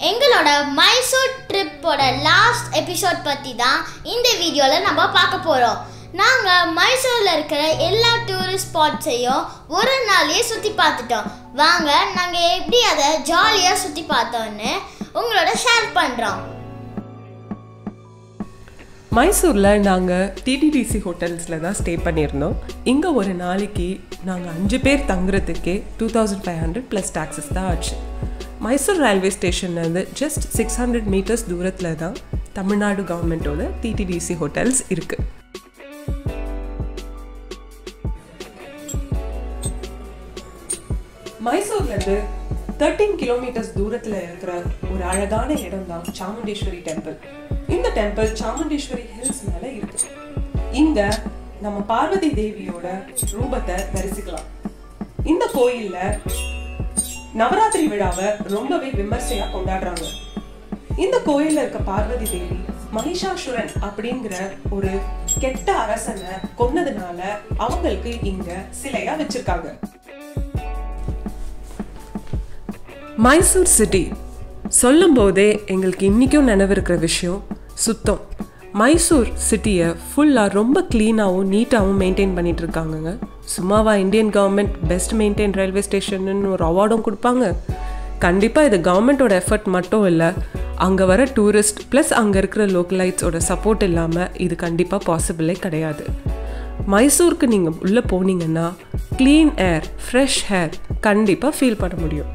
எங்களோட Mysore ட்ரிப்போட last episode பற்றி தான் இந்த வீடியோவில் நம்ம பார்க்க போகிறோம் நாங்கள் மைசூரில் இருக்கிற எல்லா டூரிஸ்ட் ஸ்பாட்ஸையும் ஒரு நாளையே சுற்றி பார்த்துட்டோம் வாங்க நாங்கள் எப்படி அதை ஜாலியாக சுற்றி பார்த்தோன்னு உங்களோட ஷேர் பண்ணுறோம் மைசூரில் நாங்கள் டிடிடிசி ஹோட்டல்ஸில் தான் ஸ்டே பண்ணியிருந்தோம் இங்கே ஒரு நாளைக்கு நாங்கள் அஞ்சு பேர் தங்குறதுக்கே two thousand five hundred plus taxes தான் ஆச்சு மைசூர் ரயில்வே ஸ்டேஷன்லேருந்து ஜஸ்ட் சிக்ஸ் ஹண்ட்ரட் மீட்டர்ஸ் தூரத்தில் தான் தமிழ்நாடு கவர்மெண்ட்டோட டிடிடிசி ஹோட்டல்ஸ் இருக்குது மைசூர்லேருந்து தேர்ட்டீன் கிலோமீட்டர்ஸ் தூரத்தில் இருக்கிற ஒரு அழகான இடம் தான் சாமுண்டேஸ்வரி டெம்பிள் இந்த டெம்பிள் சாமுண்டேஸ்வரி ஹில்ஸ் மேல இருக்கு இங்க நம்ம பார்வதி தேவியோட ரூபத்தை தரிசிக்கலாம் இந்த கோயில்ல நவராத்திரி விழாவை ரொம்பவே விமர்சையா கொண்டாடுறாங்க இந்த கோயில்ல இருக்க பார்வதி தேவி மகிஷாசுரன் அப்படிங்கிற ஒரு கெட்ட அரசனை கொன்னதுனால அவங்களுக்கு இங்க சிலையா வச்சிருக்காங்க மைசூர் சிட்டி சொல்லும் போதே எங்களுக்கு இன்றைக்கும் நினைவு இருக்கிற விஷயம் சுத்தம் மைசூர் சிட்டியை ஃபுல்லாக ரொம்ப க்ளீனாகவும் நீட்டாகவும் மெயின்டைன் பண்ணிட்டு இருக்காங்கங்க சும்மாவா Indian government best maintain railway ஸ்டேஷன்னு ஒரு அவார்டும் கொடுப்பாங்க கண்டிப்பாக இது கவர்மெண்ட்டோட எஃபர்ட் மட்டும் இல்லை அங்கே வர டூரிஸ்ட் ப்ளஸ் அங்கே இருக்கிற லோக்கலைட்ஸோட சப்போர்ட் இல்லாமல் இது கண்டிப்பாக பாசிபிளே கிடையாது மைசூருக்கு நீங்கள் உள்ளே போனீங்கன்னா க்ளீன் ஏர் ஃப்ரெஷ் ஹேர் கண்டிப்பாக ஃபீல் பண்ண முடியும்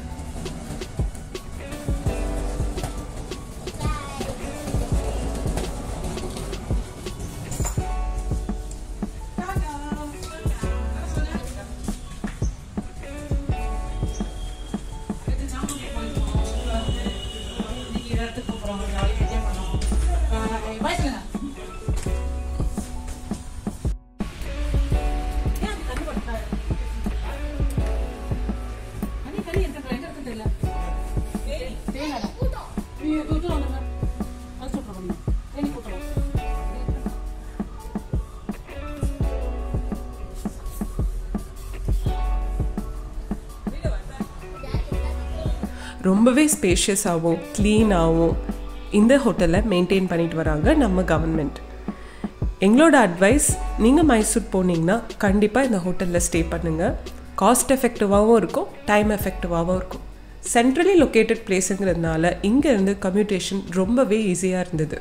ரொம்பவே ஸ்பேஷியஸாகவும் க்ளீனாகவும் இந்த ஹோட்டலை மெயின்டைன் பண்ணிட்டு வராங்க நம்ம கவர்மெண்ட் எங்களோட அட்வைஸ் நீங்கள் மைசூர் போனீங்கன்னா கண்டிப்பாக இந்த ஹோட்டலில் ஸ்டே பண்ணுங்கள் காஸ்ட் எஃபெக்டிவாகவும் இருக்கும் டைம் எஃபெக்டிவாகவும் இருக்கும் சென்ட்ரலி லொக்கேட்டட் பிளேஸுங்கிறதுனால இங்கேருந்து கம்யூட்டேஷன் ரொம்பவே ஈஸியாக இருந்தது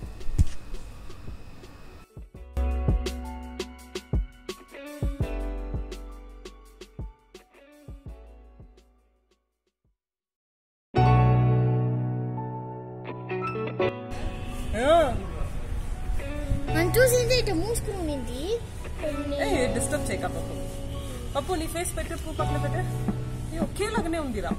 అంటూ సింది ఇటు మూసుకునింది డిస్టర్బ్ చేయక పప్పు పప్పు నీ ఫేస్ పెట్టు పూ పక్కన పెట్టు నీ ఒకేలాగానే ఉంది రాప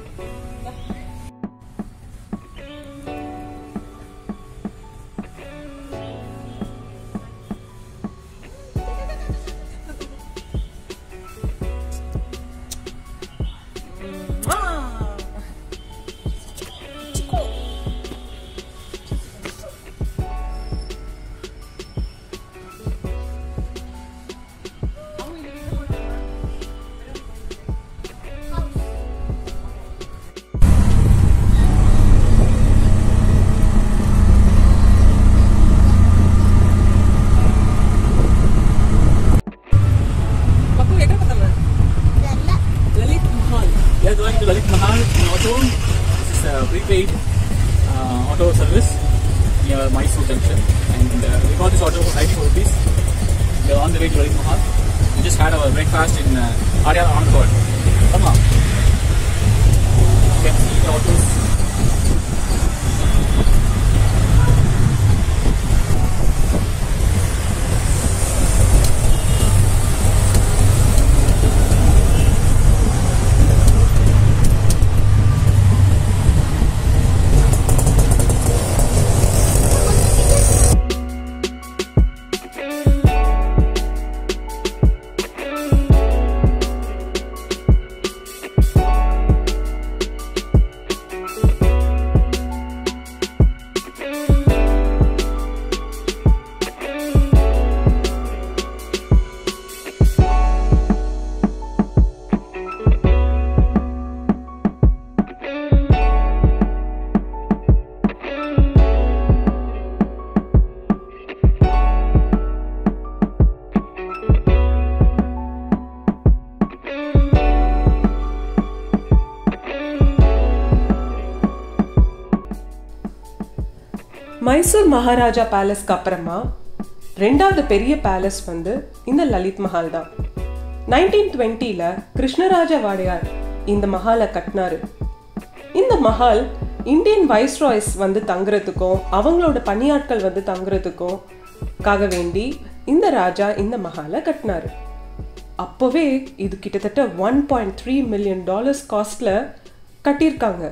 పప్పు ఎక్కడ పట్టాలి Lalit Mahal. We are going to Lalit Mahal in auto. This is a prepaid uh, auto service near Mysore Junction. And uh, we got this auto for 94 rupees. We are on the way to Lalit Mahal. We just had our breakfast in uh, Arya Anandpur. Come on. You can see the autos. Mysore Maharaja பேலஸ்க்கு அப்புறமா ரெண்டாவது பெரிய palace வந்து இந்த லலித் மஹால் தான் nineteen டுவெண்ட்டியில் கிருஷ்ணராஜ வாடையார் இந்த மஹாலை கட்டினாரு இந்த Mahal Indian viceroy's வந்து தங்குறதுக்கும் அவங்களோட பணியாட்கள் வந்து தங்குறதுக்கும் காக வேண்டி இந்த ராஜா இந்த மஹாலை கட்டினாரு அப்போவே இது கிட்டத்தட்ட one point three million dollars காஸ்ட்ல கட்டியிருக்காங்க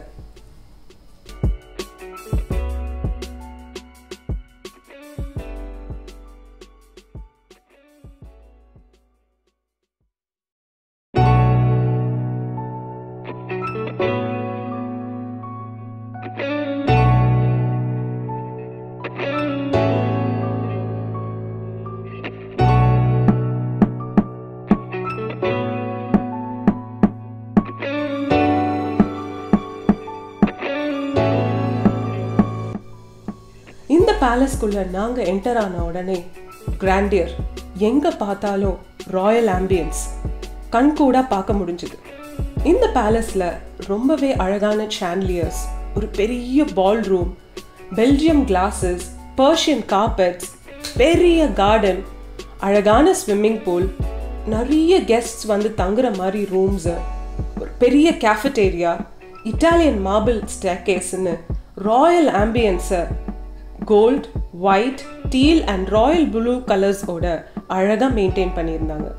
இந்த பேலஸ்குள்ள நாங்க என்டர் ஆன உடனே கிராண்டியர் எங்க பார்த்தாலும் ராயல் ஆம்பியன்ஸ் கண் கூட பார்க்க முடிஞ்சுது இந்த பேலஸ்ல ரொம்பவே அழகான சாண்ட்லியர்ஸ் ஒரு பெரிய ballroom Belgium glasses Persian carpets பெரிய கார்டன் அழகான ஸ்விம்மிங் பூல் நிறைய கெஸ்ட்ஸ் வந்து தங்குற மாதிரி ரூம்ஸு ஒரு பெரிய கேஃபட்டேரியா இட்டாலியன் மார்பிள் ஸ்டேக்கேஸ்னு ராயல் ஆம்பியன்ஸை gold white teal and royal blue கலர்ஸோட அழகாக மெயின்டைன் பண்ணியிருந்தாங்க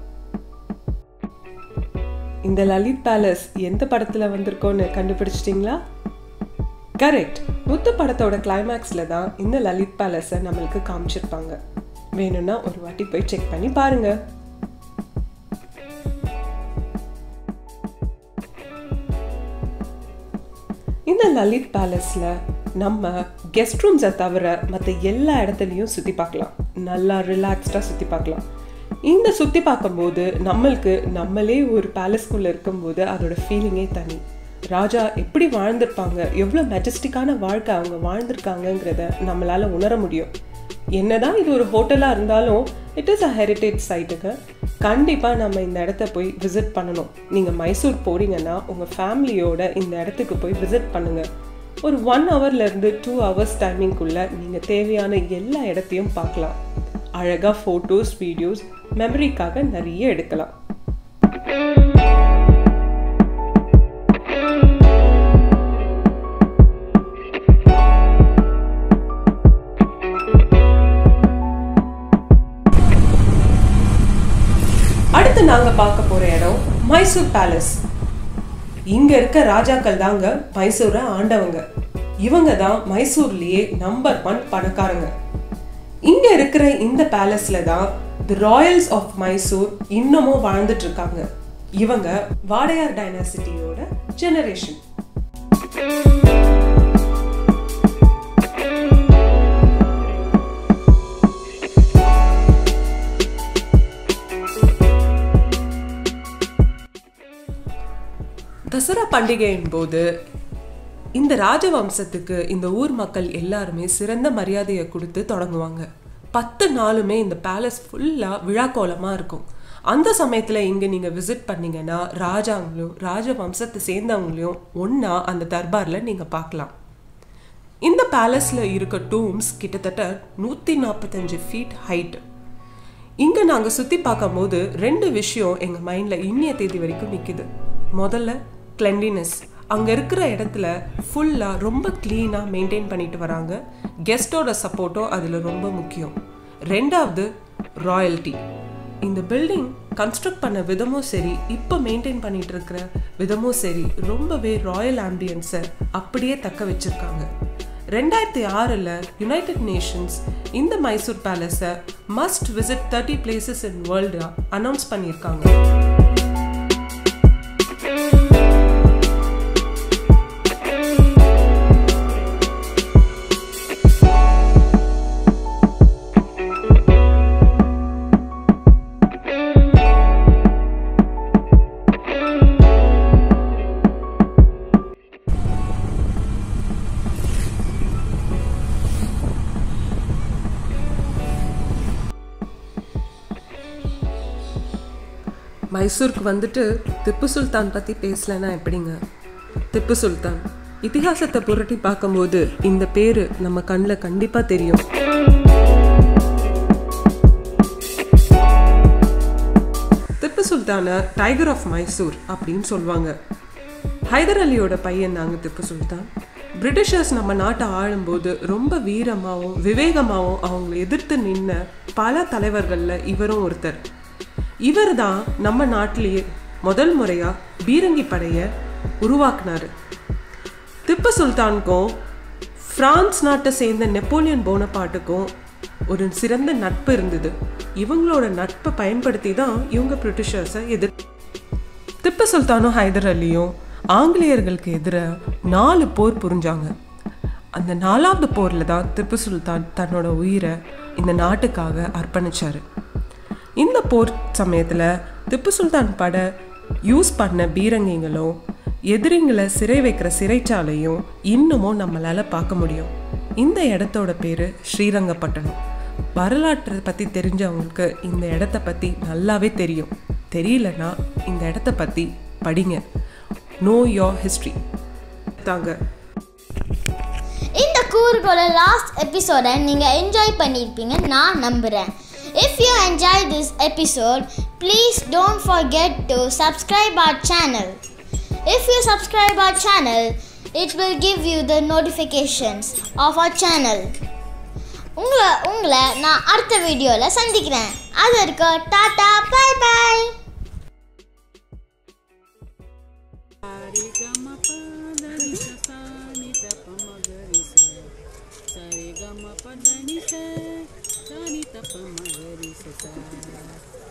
இந்த லலித் பேலஸ் எந்த படத்தில் வந்திருக்கோன்னு கண்டுபிடிச்சிட்டிங்களா கரெக்ட் முத்து படத்தோட கிளைமேக்ஸில் தான் இந்த லலித் பேலஸை நம்மளுக்கு காமிச்சிருப்பாங்க வேணும்னா ஒரு வாட்டி போய் செக் பண்ணி பாருங்க இந்த லலித் பேலஸ்ல நம்ம கெஸ்ட் ரூம்ஸை தவிர மற்ற எல்லா இடத்துலையும் சுற்றி பார்க்கலாம் நல்லா ரிலாக்ஸ்டாக சுற்றி பார்க்கலாம் இந்த சுற்றி பார்க்கும்போது நம்மளுக்கு நம்மளே ஒரு பேலஸ்குள்ளே இருக்கும்போது அதோட ஃபீலிங்கே தனி ராஜா எப்படி வாழ்ந்திருப்பாங்க எவ்வளோ மெஜஸ்டிக்கான வாழ்க்கை அவங்க வாழ்ந்திருக்காங்கங்கிறத நம்மளால உணர முடியும் என்னதான் இது ஒரு ஹோட்டலாக இருந்தாலும் இட் இஸ் அ ஹெரிட்டேஜ் சைட்டுங்க கண்டிப்பாக நம்ம இந்த இடத்த போய் விசிட் பண்ணணும் நீங்கள் மைசூர் போறீங்கன்னா உங்கள் ஃபேமிலியோட இந்த இடத்துக்கு போய் விசிட் பண்ணுங்கள் ஒரு ஒன் ஹவர்லேருந்து டூ ஹவர்ஸ் டைமிங்குள்ளே நீங்கள் தேவையான எல்லா இடத்தையும் பார்க்கலாம் அழகாக ஃபோட்டோஸ் வீடியோஸ் மெமரிக்காக நிறைய எடுக்கலாம் அடுத்து நாங்க பார்க்க போற இடம் மைசூர் பேலஸ் இங்க இருக்க ராஜாக்கள் தாங்க மைசூரை ஆண்டவங்க இவங்க தான் மைசூர்லயே நம்பர் ஒன் பணக்காரங்க இங்க இருக்கிற இந்த பேலஸ்ல தான் தி ராயல்ஸ் ஆஃப் மைசூர் இன்னமும் வாழ்ந்துட்டு இருக்காங்க இவங்க வாடையார் டைனாசிட்டியோட ஜெனரேஷன் தசரா பண்டிகையின் போது இந்த ராஜவம்சத்துக்கு இந்த ஊர் மக்கள் எல்லாருமே சிறந்த மரியாதையை கொடுத்து தொடங்குவாங்க பத்து நாளுமே இந்த பேலஸ் ஃபுல்லாக விழாக்கோலமாக இருக்கும் அந்த சமயத்தில் இங்கே நீங்கள் விசிட் பண்ணீங்கன்னா ராஜாங்களும் ராஜவம்சத்தை சேர்ந்தவங்களையும் ஒன்றா அந்த தர்பாரில் நீங்கள் பார்க்கலாம் இந்த பேலஸில் இருக்க டூம்ஸ் கிட்டத்தட்ட நூற்றி நாற்பத்தஞ்சு ஃபீட் ஹைட் இங்கே நாங்கள் சுற்றி பார்க்கும்போது ரெண்டு விஷயம் எங்கள் மைண்டில் இன்னிய தேதி வரைக்கும் நிற்குது முதல்ல கிளென்லினஸ் அங்கே இருக்கிற இடத்துல ஃபுல்லாக ரொம்ப க்ளீனாக மெயின்டைன் பண்ணிட்டு வராங்க கெஸ்ட்டோட சப்போர்ட்டும் அதில் ரொம்ப முக்கியம் ரெண்டாவது ராயல்ட்டி இந்த பில்டிங் கன்ஸ்ட்ரக்ட் பண்ண விதமும் சரி இப்போ மெயின்டைன் பண்ணிட்டு இருக்கிற விதமும் சரி ரொம்பவே ராயல் ஆம்பியன்ஸை அப்படியே தக்க வச்சிருக்காங்க ரெண்டாயிரத்தி ஆறில் யுனைடெட் நேஷன்ஸ் இந்த மைசூர் பேலஸை must visit thirty places in world announce பண்ணியிருக்காங்க மைசூருக்கு வந்துட்டு திப்பு சுல்தான் பற்றி பேசலைன்னா எப்படிங்க திப்பு சுல்தான் இதிகாசத்தை புரட்டி பார்க்கும்போது இந்த பேரு நம்ம கண்ணில் கண்டிப்பா தெரியும் திப்பு சுல்தானை டைகர் ஆஃப் மைசூர் அப்படின்னு சொல்லுவாங்க ஹைதர் அலியோட பையன் தாங்க திப்பு சுல்தான் பிரிட்டிஷர்ஸ் நம்ம நாட்டை ஆளும்போது ரொம்ப வீரமாகவும் விவேகமாகவும் அவங்களை எதிர்த்து நின்ன பல தலைவர்களில் இவரும் ஒருத்தர் இவர் தான் நம்ம நாட்டிலேயே முதல் முறையாக பீரங்கி படையை உருவாக்குனாரு திப்பு சுல்தானுக்கும் பிரான்ஸ் நாட்டை சேர்ந்த நெப்போலியன் போனபாட்டுக்கும் ஒரு சிறந்த நட்பு இருந்தது இவங்களோட நட்பை பயன்படுத்தி தான் இவங்க பிரிட்டிஷர்ஸை எதிர் திப்பு சுல்தானும் ஹைதர் அலியும் ஆங்கிலேயர்களுக்கு எதிராக நாலு போர் புரிஞ்சாங்க அந்த நாலாவது போரில் தான் திப்பு சுல்தான் தன்னோட உயிரை இந்த நாட்டுக்காக அர்ப்பணிச்சாரு இந்த போர் சமயத்தில் திப்பு சுல்தான் பட யூஸ் பண்ண பீரங்கிங்களும் எதிரிங்களை சிறை வைக்கிற சிறைச்சாலையும் இன்னமும் நம்மளால் பார்க்க முடியும் இந்த இடத்தோட பேர் ஸ்ரீரங்கப்பட்டணம் வரலாற்றை பற்றி தெரிஞ்சவங்களுக்கு இந்த இடத்த பற்றி நல்லாவே தெரியும் தெரியலனா இந்த இடத்த பற்றி படிங்க நோ யோர் ஹிஸ்ட்ரி தாங்க இந்த கூறுகளோட லாஸ்ட் எபிசோடை நீங்கள் என்ஜாய் பண்ணியிருப்பீங்க நான் நம்புகிறேன் if you enjoy this episode please don't forget to subscribe our channel if you subscribe our channel it will give you the notifications of our channel உங்களை உங்களை நான் அடுத்த வீடியோவில் சந்திக்கிறேன் அது வரைக்கும் tata bye bye Sare gama padani sa, sani tapa magari sa sa.